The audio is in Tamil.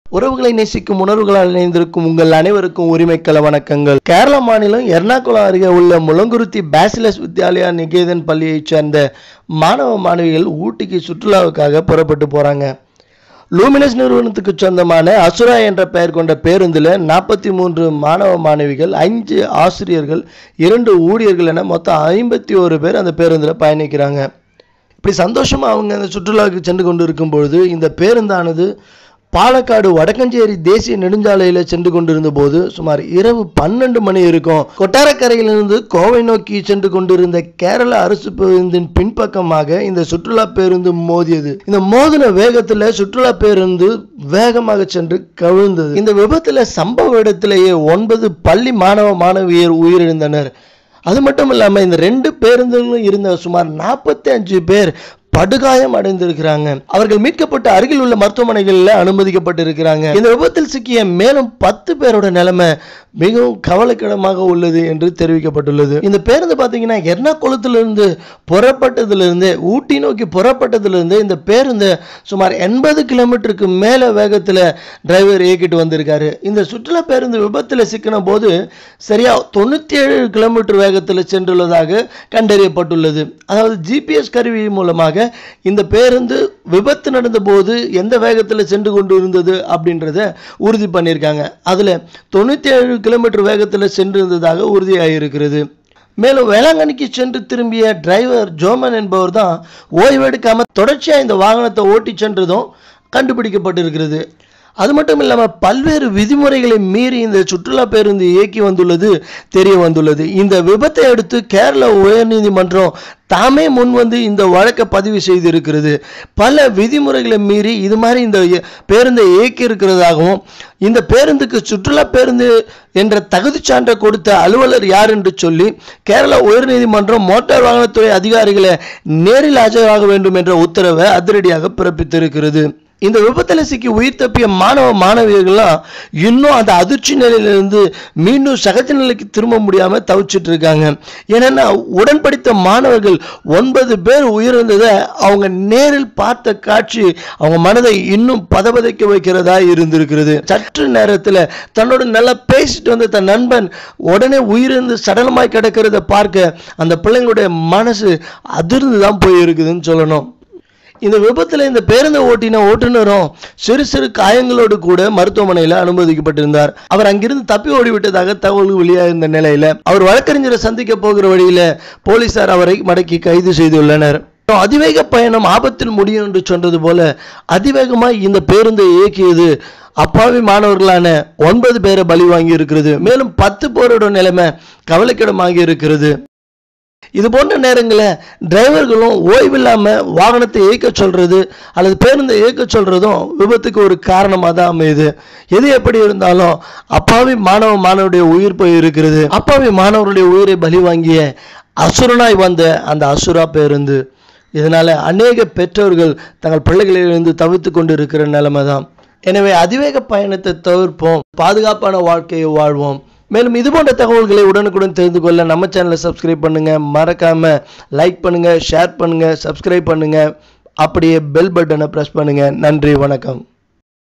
உறவுகளை நேசிக்கும் உணர்வுகளால் இணைந்திருக்கும் உங்கள் அனைவருக்கும் உரிமைக்கள வணக்கங்கள் கேரள மாநிலம் எர்ணாகுளம் அருகே உள்ள முளங்குருத்தி பேசிலஸ் வித்யாலயா நிகேதன் பள்ளியைச் சேர்ந்த மாணவ மாணவிகள் ஊட்டிக்கு சுற்றுலாவுக்காக புறப்பட்டு போறாங்க லூமினஸ் நிறுவனத்துக்கு சொந்தமான அசுரா என்ற பெயர் கொண்ட பேருந்தில் நாற்பத்தி மூன்று மாணவ மாணவிகள் அஞ்சு ஆசிரியர்கள் இரண்டு ஊழியர்கள் என மொத்தம் ஐம்பத்தி ஒரு பேர் அந்த பேருந்தில் பயணிக்கிறாங்க இப்படி சந்தோஷமாக அவங்க அந்த சுற்றுலாவுக்கு சென்று கொண்டு இருக்கும் பொழுது இந்த பேருந்தானது பாலக்காடு வடக்கஞ்சேரி தேசிய நெடுஞ்சாலையில் சென்று கொண்டிருந்த போது சுமார் இரவு பன்னெண்டு மணி இருக்கும் கொட்டாரக்கரையிலிருந்து கோவை நோக்கி சென்று கொண்டிருந்த கேரள அரசு பேருந்தின் பின்பக்கமாக இந்த சுற்றுலா பேருந்து மோதியது இந்த மோதின வேகத்தில் சுற்றுலா பேருந்து வேகமாக சென்று கவிழ்ந்தது இந்த விபத்தில் சம்பவ இடத்திலேயே ஒன்பது பள்ளி மாணவ மாணவியர் உயிரிழந்தனர் அது மட்டும் இல்லாமல் இந்த ரெண்டு பேருந்துகளும் இருந்த சுமார் நாற்பத்தி அஞ்சு பேர் படுகாயம் அடைந்திருக்கிறாங்க அவர்கள் மீட்கப்பட்ட அருகில் உள்ள மருத்துவமனைகளில் அனுமதிக்கப்பட்டிருக்கிறாங்க இந்த விபத்தில் சிக்கிய மேலும் பத்து பேரோட நிலைமை மிகவும் கவலைக்கிடமாக உள்ளது என்று தெரிவிக்கப்பட்டுள்ளது இந்த பேருந்து பார்த்தீங்கன்னா எர்ணாகுளத்திலிருந்து புறப்பட்டதிலிருந்து ஊட்டி நோக்கி புறப்பட்டதிலிருந்து இந்த பேருந்து சுமார் எண்பது கிலோமீட்டருக்கு மேலே வேகத்தில் டிரைவர் இயக்கிட்டு வந்திருக்காரு இந்த சுற்றுலா பேருந்து விபத்தில் சிக்கின போது சரியா தொண்ணூற்றி ஏழு கிலோமீட்டர் வேகத்தில் சென்றுள்ளதாக கண்டறியப்பட்டுள்ளது அதாவது ஜிபிஎஸ் கருவி மூலமாக இந்த பேருந்து விபத்து நடந்த போது எந்த வேகத்தில் சென்று கொண்டு இருந்தது அப்படின்றத உறுதி பண்ணியிருக்காங்க அதில் தொண்ணூற்றி ஏழு கிலோமீட்டர் வேகத்தில் சென்றிருந்ததாக உறுதியாகியிருக்கிறது மேலும் வேளாங்கண்ணிக்கு சென்று திரும்பிய டிரைவர் ஜோமன் என்பவர் தான் ஓய்வெடுக்காம தொடர்ச்சியாக இந்த வாகனத்தை ஓட்டி சென்றதும் கண்டுபிடிக்கப்பட்டிருக்கிறது அது மட்டும் இல்லாமல் பல்வேறு விதிமுறைகளை மீறி இந்த சுற்றுலா பேருந்து இயக்கி வந்துள்ளது தெரிய வந்துள்ளது இந்த விபத்தை அடுத்து கேரள உயர்நீதிமன்றம் தாமே முன் வந்து இந்த வழக்கை பதிவு செய்திருக்கிறது பல விதிமுறைகளை மீறி இது மாதிரி இந்த இ- பேருந்தை இயக்கி இருக்கிறதாகவும் இந்த பேருந்துக்கு சுற்றுலா பேருந்து என்ற தகுதிச் சான்றை கொடுத்த அலுவலர் யார் என்று சொல்லி கேரள உயர்நீதிமன்றம் மோட்டார் வாகனத்துறை அதிகாரிகளை நேரில் ஆஜராக வேண்டும் என்ற உத்தரவை அதிரடியாக பிறப்பித்திருக்கிறது இந்த விபத்தில் சிக்கி உயிர் தப்பிய மாணவ மாணவியர்கள்லாம் இன்னும் அந்த அதிர்ச்சி நிலையிலிருந்து மீண்டும் சகஜ நிலைக்கு திரும்ப முடியாமல் தவிச்சிட்டு இருக்காங்க ஏன்னா உடன் படித்த மாணவர்கள் ஒன்பது பேர் உயிரிழந்ததை அவங்க நேரில் பார்த்த காட்சி அவங்க மனதை இன்னும் பதபதைக்க வைக்கிறதா இருந்திருக்கிறது சற்று நேரத்தில் தன்னோட நல்லா பேசிட்டு வந்த தன் நண்பன் உடனே உயிரிழந்து சடலமாய் கிடக்கிறத பார்க்க அந்த பிள்ளைங்களுடைய மனசு அதிர்ந்து தான் போயிருக்குதுன்னு சொல்லணும் இந்த விபத்தில் இந்த பேருந்தை ஓட்டின ஓட்டுநரும் சிறு சிறு காயங்களோடு கூட மருத்துவமனையில் அனுமதிக்கப்பட்டிருந்தார் அவர் அங்கிருந்து தப்பி ஓடிவிட்டதாக தகவல் வெளியாகிருந்த நிலையில அவர் வழக்கறிஞரை சந்திக்க போகிற வழியில போலீசார் அவரை மடக்கி கைது செய்துள்ளனர் அதிவேக பயணம் ஆபத்தில் முடியும் என்று சொன்னது போல அதிவேகமாய் இந்த பேருந்தை இயக்கியது அப்பாவி மாணவர்களான ஒன்பது பேரை பலி வாங்கி இருக்கிறது மேலும் பத்து பேரோட நிலைமை கவலைக்கிடமாகி இருக்கிறது இது போன்ற நேரங்களில் டிரைவர்களும் ஓய்வில்லாமல் வாகனத்தை இயக்க சொல்றது அல்லது பேருந்தை இயக்க சொல்றதும் விபத்துக்கு ஒரு காரணமாக தான் அமையுது எது எப்படி இருந்தாலும் அப்பாவி மாணவ மாணவருடைய உயிர் போய் இருக்கிறது அப்பாவி மாணவருடைய உயிரை பலி வாங்கிய அசுரனாய் வந்த அந்த அசுரா பேருந்து இதனால அநேக பெற்றோர்கள் தங்கள் பிள்ளைகளிலிருந்து தவித்து கொண்டு இருக்கிற நிலைமை தான் எனவே அதிவேக பயணத்தை தவிர்ப்போம் பாதுகாப்பான வாழ்க்கையை வாழ்வோம் மேலும் இது போன்ற தகவல்களை உடனுக்குடன் தெரிந்து கொள்ள நம்ம சேனலை சப்ஸ்கிரைப் பண்ணுங்க மறக்காம லைக் பண்ணுங்க ஷேர் பண்ணுங்க சப்ஸ்கிரைப் பண்ணுங்க அப்படியே பெல் பட்டனை ப்ரெஸ் பண்ணுங்க நன்றி வணக்கம்